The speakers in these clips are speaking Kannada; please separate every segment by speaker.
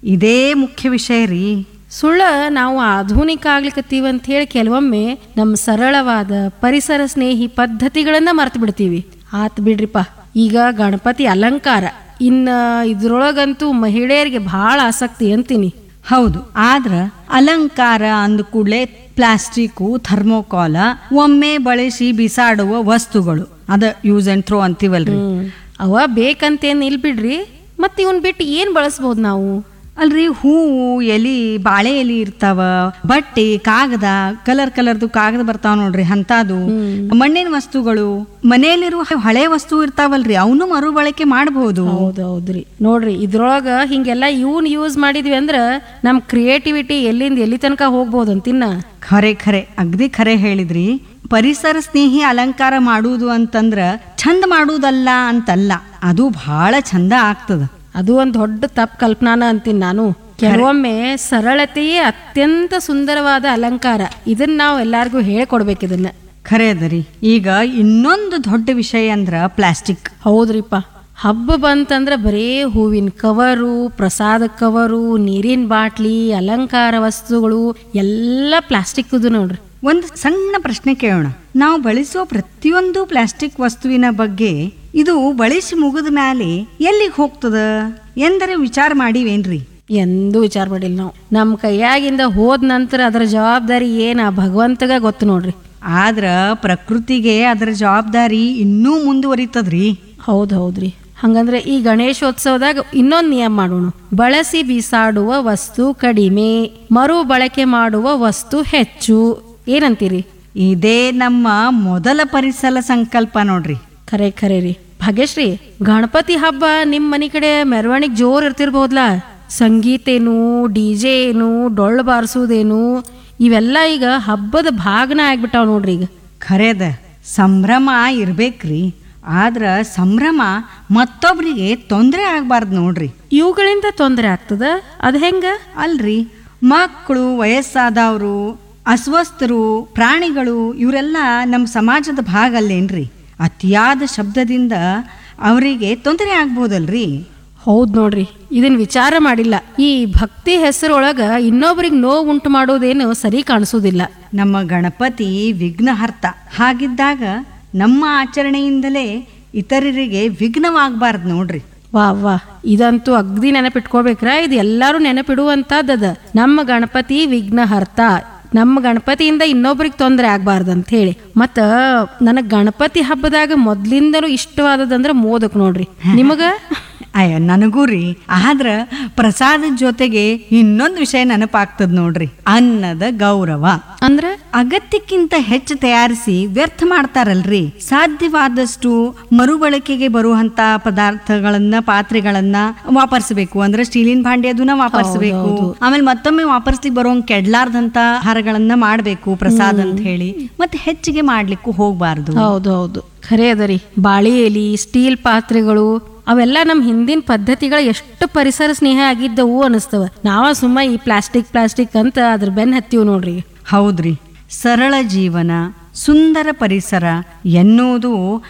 Speaker 1: ಇದೇ ಮುಖ್ಯ ವಿಷಯ ರೀ
Speaker 2: ಸುಳ್ಳ ನಾವು ಆಧುನಿಕ ಆಗ್ಲಿಕತ್ತೀವಿ ಅಂತ ಹೇಳಿ ಕೆಲವೊಮ್ಮೆ ನಮ್ಮ ಸರಳವಾದ ಪರಿಸರ ಸ್ನೇಹಿ ಪದ್ಧತಿಗಳನ್ನ ಮರ್ತು ಬಿಡ್ತೀವಿ ಆತ್ ಬಿಡ್ರಿಪ್ಪ ಈಗ ಗಣಪತಿ ಅಲಂಕಾರ ಇನ್ನ ಇದ್ರೊಳಗಂತೂ ಮಹಿಳೆಯರಿಗೆ ಬಹಳ ಆಸಕ್ತಿ ಅಂತೀನಿ
Speaker 1: ಹೌದು ಆದ್ರ ಅಲಂಕಾರ ಅಂದ ಕೂಡಲೇ ಪ್ಲಾಸ್ಟಿಕ್ಕು ಥರ್ಮೋಕಾಲ ಒಮ್ಮೆ ಬಳಸಿ ಬಿಸಾಡುವ ವಸ್ತುಗಳು ಅದ ಯೂಸ್ ಅಂಡ್ ಥ್ರೋ ಅಂತೀವಲ್ರಿ
Speaker 2: ಹ್ಮ್. ಅವ ಬೇಕಂತೇನ್ ಇಲ್ ಬಿಡ್ರಿ ಮತ್ತೆ ಇವನ್ ಬಿಟ್ಟು ಏನ್ ಬಳಸ್ಬೋದು ನಾವು
Speaker 1: ಅಲ್ರಿ ಹೂವು ಎಲಿ ಬಾಳೆ ಎಲಿ ಇರ್ತಾವ ಬಟ್ಟೆ ಕಾಗದ ಕಲರ್ ಕಲರ್ದು ಕಾಗದ ಬರ್ತಾವ ನೋಡ್ರಿ ಅಂತಾದು ಮಣ್ಣಿನ ವಸ್ತುಗಳು ಮನೆಯಲ್ಲಿರುವ ಹಳೆ ವಸ್ತು ಇರ್ತಾವಲ್ರಿ ಅವನು ಮರುಬಳಕೆ ಮಾಡಬಹುದು
Speaker 2: ಹೌದು ಹೌದ್ರಿ ನೋಡ್ರಿ ಇದ್ರೊಳಗ ಹಿಂಗೆಲ್ಲ ಇವನ್ ಯೂಸ್ ಮಾಡಿದ್ವಿ ಅಂದ್ರ ನಮ್ ಕ್ರಿಯೇಟಿವಿಟಿ ಎಲ್ಲಿಂದ ಎಲ್ಲಿ ತನಕ ಹೋಗ್ಬೋದು ಅಂತಿನ್ನ
Speaker 1: ಖರೆ ಖರೆ ಅಗ್ದಿ ಖರೆ ಹೇಳಿದ್ರಿ ಪರಿಸರ ಸ್ನೇಹಿ ಅಲಂಕಾರ ಮಾಡುವುದು ಅಂತಂದ್ರ ಚಂದ ಮಾಡುವುದಲ್ಲ ಅಂತಲ್ಲ ಅದು ಬಹಳ ಚಂದ ಆಗ್ತದ
Speaker 2: ಅದು ಒಂದ್ ದೊಡ್ಡ ತಪ್ಪು ಕಲ್ಪನಾನ ಅಂತೀನಿ ನಾನು ಕೆಲವೊಮ್ಮೆ ಸರಳತೆಯೇ ಅತ್ಯಂತ ಸುಂದರವಾದ ಅಲಂಕಾರ ಇದನ್ನ ನಾವು ಎಲ್ಲಾರ್ಗೂ ಹೇಳ್ಕೊಡ್ಬೇಕು ಇದನ್ನ
Speaker 1: ಖರೆ ಅದರಿ ಈಗ ಇನ್ನೊಂದು ದೊಡ್ಡ ವಿಷಯ ಅಂದ್ರ ಪ್ಲಾಸ್ಟಿಕ್
Speaker 2: ಹೌದ್ರಿಪ್ಪ ಹಬ್ಬ ಬಂತಂದ್ರ ಬರೇ ಹೂವಿನ ಕವರು ಪ್ರಸಾದ ಕವರು ನೀರಿನ ಬಾಟ್ಲಿ ಅಲಂಕಾರ ವಸ್ತುಗಳು ಎಲ್ಲ ಪ್ಲಾಸ್ಟಿಕ್ ನೋಡ್ರಿ
Speaker 1: ಒಂದು ಸಣ್ಣ ಪ್ರಶ್ನೆ ಕೇಳೋಣ ನಾವು ಬಳಸುವ ಪ್ರತಿಯೊಂದು ಪ್ಲಾಸ್ಟಿಕ್ ವಸ್ತುವಿನ ಬಗ್ಗೆ ಇದು ಬಳಸಿ ಮುಗಿದ ಮ್ಯಾಲೆ ಎಲ್ಲಿಗೆ ಹೋಗ್ತದ ಎಂದರೆ ವಿಚಾರ ಮಾಡಿವೇನ್ರಿ
Speaker 2: ಎಂದೂ ವಿಚಾರ ಮಾಡಿಲ್ಲ ನಾವು ನಮ್ಮ ಕೈಯಾಗಿಂದ ಹೋದ ನಂತರ ಅದರ ಜವಾಬ್ದಾರಿ ಏನ ಭಗವಂತಗ ಗೊತ್ತು ನೋಡ್ರಿ
Speaker 1: ಆದ್ರ ಪ್ರಕೃತಿಗೆ ಅದರ ಜವಾಬ್ದಾರಿ ಇನ್ನೂ ಮುಂದುವರಿತದ್ರಿ
Speaker 2: ಹೌದು ಹೌದ್ರಿ ಹಂಗಂದ್ರೆ ಈ ಗಣೇಶೋತ್ಸವದಾಗ ಇನ್ನೊಂದು ನಿಯಮ ಮಾಡೋಣ ಬಳಸಿ ಬಿಸಾಡುವ ವಸ್ತು ಕಡಿಮೆ ಮರು ಬಳಕೆ ಮಾಡುವ ವಸ್ತು ಹೆಚ್ಚು ಏನಂತೀರಿ
Speaker 1: ಇದೇ ನಮ್ಮ ಮೊದಲ ಪರಿಸರ ಸಂಕಲ್ಪ ನೋಡ್ರಿ
Speaker 2: ಖರೆ ಖರೆ ರೀ ಭಾಗ್ಯಶ್ರೀ ಗಣಪತಿ ಹಬ್ಬ ನಿಮ್ಮ ಮನೆ ಕಡೆ ಮೆರವಣಿಗೆ ಜೋರ್ ಇರ್ತಿರ್ಬೋದ್ಲ ಸಂಗೀತ ಏನು ಡಿ ಜೆ ಏನು ಡೊಳ್ಳು ಬಾರಿಸೋದೇನು ಇವೆಲ್ಲ ಈಗ ಹಬ್ಬದ ಭಾಗನ ಆಗ್ಬಿಟ್ಟಾವ ನೋಡ್ರಿ ಈಗ
Speaker 1: ಖರೇದ ಸಂಭ್ರಮ ಇರ್ಬೇಕ್ರಿ ಆದ್ರ ಸಂಭ್ರಮ ಮತ್ತೊಬ್ರಿಗೆ ತೊಂದರೆ ಆಗ್ಬಾರ್ದು ನೋಡ್ರಿ
Speaker 2: ಇವುಗಳಿಂದ ತೊಂದರೆ ಆಗ್ತದ ಅದು ಹೆಂಗ
Speaker 1: ಅಲ್ರಿ ಮಕ್ಕಳು ವಯಸ್ಸಾದವರು ಅಸ್ವಸ್ಥರು ಪ್ರಾಣಿಗಳು ಇವರೆಲ್ಲ ನಮ್ಮ ಸಮಾಜದ ಭಾಗ ಅಲ್ಲೇನ್ರಿ ಅತಿಯಾದ ಶಬ್ದದಿಂದ ಅವರಿಗೆ ತೊಂದರೆ ಆಗ್ಬೋದಲ್ರಿ
Speaker 2: ಹೌದ್ ನೋಡ್ರಿ ಇದನ್ ವಿಚಾರ ಮಾಡಿಲ್ಲ ಈ ಭಕ್ತಿ ಹೆಸರೊಳಗ ಇನ್ನೊಬ್ರಿಗೆ ನೋವು ಉಂಟು ಮಾಡೋದೇನು ಸರಿ ಕಾಣಿಸೋದಿಲ್ಲ
Speaker 1: ನಮ್ಮ ಗಣಪತಿ ವಿಘ್ನಹರ್ತ ಹಾಗಿದ್ದಾಗ ನಮ್ಮ ಆಚರಣೆಯಿಂದಲೇ ಇತರರಿಗೆ ವಿಘ್ನವಾಗಬಾರ್ದು ನೋಡ್ರಿ
Speaker 2: ವಾ ವಾ ಇದಂತೂ ಅಗ್ದಿ ನೆನಪಿಟ್ಕೋಬೇಕ್ರ ಇದು ಎಲ್ಲಾರು ನೆನಪಿಡುವಂತದ್ದದ ನಮ್ಮ ಗಣಪತಿ ವಿಘ್ನಹರ್ತ ನಮ್ಮ ಗಣಪತಿಯಿಂದ ಇನ್ನೊಬ್ರಿಗೆ ತೊಂದರೆ ಆಗ್ಬಾರ್ದಂತ ಹೇಳಿ ಮತ್ತ ನನಗ್ ಗಣಪತಿ ಹಬ್ಬದಾಗ ಮೊದ್ಲಿಂದನೂ ಇಷ್ಟವಾದದಂದ್ರ ಮೋದಕ್ ನೋಡ್ರಿ ನಿಮಗ
Speaker 1: ಅಯ್ಯ ನನಗೂ ರೀ ಆದ್ರ ಪ್ರಸಾದದ ಜೊತೆಗೆ ಇನ್ನೊಂದು ವಿಷಯ ನೆನಪಾಗ್ತದ ನೋಡ್ರಿ ಅನ್ನದ ಗೌರವ
Speaker 2: ಅಂದ್ರ
Speaker 1: ಅಗತ್ಯಕ್ಕಿಂತ ಹೆಚ್ಚು ತಯಾರಿಸಿ ವ್ಯರ್ಥ ಮಾಡ್ತಾರಲ್ರಿ ಸಾಧ್ಯವಾದಷ್ಟು ಮರುಬಳಕೆಗೆ ಬರುವಂತ ಪದಾರ್ಥಗಳನ್ನ ಪಾತ್ರೆಗಳನ್ನ ವಾಪರಿಸಬೇಕು ಅಂದ್ರೆ ಸ್ಟೀಲಿನ ಭಾಂಡೆ ಅದನ್ನ ವಾಪರಿಸಬೇಕು ಆಮೇಲೆ ಮತ್ತೊಮ್ಮೆ ವಾಪರಿಸ್ಲಿಕ್ಕೆ ಬರುವಂಗ ಕೆಡ್ಲಾರ್ದಂತ ಆಹಾರಗಳನ್ನ ಮಾಡ್ಬೇಕು ಪ್ರಸಾದ ಅಂತ ಹೇಳಿ ಮತ್ತೆ ಹೆಚ್ಚಿಗೆ ಮಾಡ್ಲಿಕ್ಕೂ ಹೋಗ್ಬಾರ್ದು
Speaker 2: ಹೌದು ಹೌದು ಖರೆ ಅದರಿ ಬಾಳಿ ಎಲಿ ಸ್ಟೀಲ್ ಪಾತ್ರೆಗಳು ಅವೆಲ್ಲ ನಮ್ಮ ಹಿಂದಿನ ಪದ್ಧತಿಗಳು ಎಷ್ಟು ಪರಿಸರ ಸ್ನೇಹ ಆಗಿದ್ದವು ಅನಿಸ್ತವ ನಾವ ಸುಮ್ಮ ಈ ಪ್ಲಾಸ್ಟಿಕ್ ಪ್ಲಾಸ್ಟಿಕ್ ಅಂತ ಅದ್ರ ಬೆನ್ ಹತ್ತೀವಿ ನೋಡ್ರಿ
Speaker 1: ಹೌದ್ರಿ ಸರಳ ಜೀವನ ಸುಂದರ ಪರಿಸರ ಎನ್ನುವುದು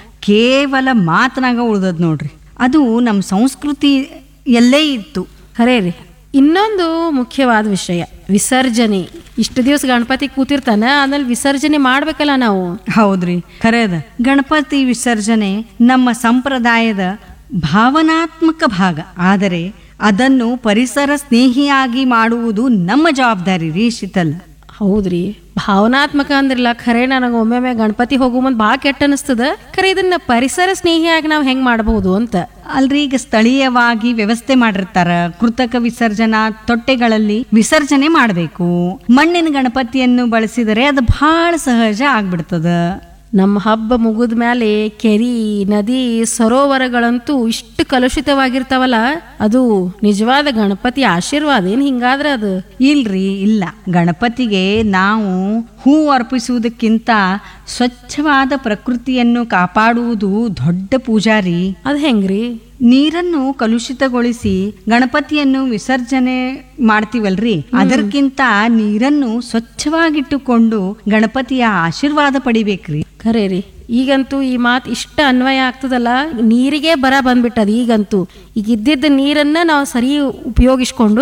Speaker 1: ಕೇವಲ ಮಾತನಾಗ ಉಳ್ದದ್ ನೋಡ್ರಿ ಅದು ನಮ್ಮ ಸಂಸ್ಕೃತಿ ಎಲ್ಲೇ ಇತ್ತು
Speaker 2: ಖರೆ ರೀ ಇನ್ನೊಂದು ಮುಖ್ಯವಾದ ವಿಷಯ ವಿಸರ್ಜನೆ ಇಷ್ಟು ದಿವಸ ಗಣಪತಿ ಕೂತಿರ್ತಾನ ಆಮೇಲೆ ವಿಸರ್ಜನೆ ಮಾಡ್ಬೇಕಲ್ಲ ನಾವು
Speaker 1: ಹೌದ್ರಿ ಖರೇದ ಗಣಪತಿ ವಿಸರ್ಜನೆ ನಮ್ಮ ಸಂಪ್ರದಾಯದ ಭಾವನಾತ್ಮಕ ಭಾಗ ಆದರೆ ಅದನ್ನು ಪರಿಸರ ಸ್ನೇಹಿಯಾಗಿ ಮಾಡುವುದು ನಮ್ಮ ಜವಾಬ್ದಾರಿ ರೀ ಶೀತಲ್
Speaker 2: ಹೌದ್ರಿ ಭಾವನಾತ್ಮಕ ಅಂದ್ರಲ್ಲ ಖರೆ ನನಗೆ ಒಮ್ಮೊಮ್ಮೆ ಗಣಪತಿ ಹೋಗೋ ಮುಂದೆ ಭಾಳ ಕೆಟ್ಟ ಅನಿಸ್ತದ ಖರೆ ಇದನ್ನ ಪರಿಸರ ಸ್ನೇಹಿಯಾಗಿ ನಾವು ಹೆಂಗ್ ಮಾಡಬಹುದು ಅಂತ
Speaker 1: ಅಲ್ರಿ ಈಗ ಸ್ಥಳೀಯವಾಗಿ ವ್ಯವಸ್ಥೆ ಮಾಡಿರ್ತಾರ ಕೃತಕ ವಿಸರ್ಜನಾ ತೊಟ್ಟೆಗಳಲ್ಲಿ ವಿಸರ್ಜನೆ ಮಾಡಬೇಕು ಮಣ್ಣಿನ ಗಣಪತಿಯನ್ನು ಬಳಸಿದರೆ ಅದು ಬಹಳ ಸಹಜ ಆಗ್ಬಿಡ್ತದ
Speaker 2: ನಮ್ಮ ಹಬ್ಬ ಮುಗಿದ ಮೇಲೆ ಕೆರಿ ನದಿ ಸರೋವರಗಳಂತೂ ಇಷ್ಟು ಕಲುಷಿತವಾಗಿರ್ತಾವಲ್ಲ ಅದು ನಿಜವಾದ ಗಣಪತಿ ಆಶೀರ್ವಾದ ಏನ್ ಹಿಂಗಾದ್ರೆ ಅದು
Speaker 1: ಇಲ್ರಿ ಇಲ್ಲ ಗಣಪತಿಗೆ ನಾವು ಹೂ ಅರ್ಪಿಸುವುದಕ್ಕಿಂತ ಸ್ವಚ್ಛವಾದ ಪ್ರಕೃತಿಯನ್ನು ಕಾಪಾಡುವುದು ದೊಡ್ಡ ಪೂಜಾರಿ
Speaker 2: ಅದು ಹೆಂಗ್ರಿ
Speaker 1: ನೀರನ್ನು ಕಲುಷಿತಗೊಳಿಸಿ ಗಣಪತಿಯನ್ನು ವಿಸರ್ಜನೆ ಮಾಡ್ತೀವಲ್ರಿ ಅದಕ್ಕಿಂತ ನೀರನ್ನು ಸ್ವಚ್ಛವಾಗಿಟ್ಟುಕೊಂಡು ಗಣಪತಿಯ ಆಶೀರ್ವಾದ ಪಡಿಬೇಕ್ರಿ
Speaker 2: ಖರೆ ರೀ ಈಗಂತೂ ಈ ಮಾತು ಇಷ್ಟ ಅನ್ವಯ ಆಗ್ತದಲ್ಲ ನೀರಿಗೆ ಬರ ಬಂದ್ಬಿಟ್ಟದ ಈಗಂತೂ ಈಗ ಇದ್ದಿದ್ದ ನೀರನ್ನ ನಾವು ಸರಿ ಉಪಯೋಗಿಸ್ಕೊಂಡು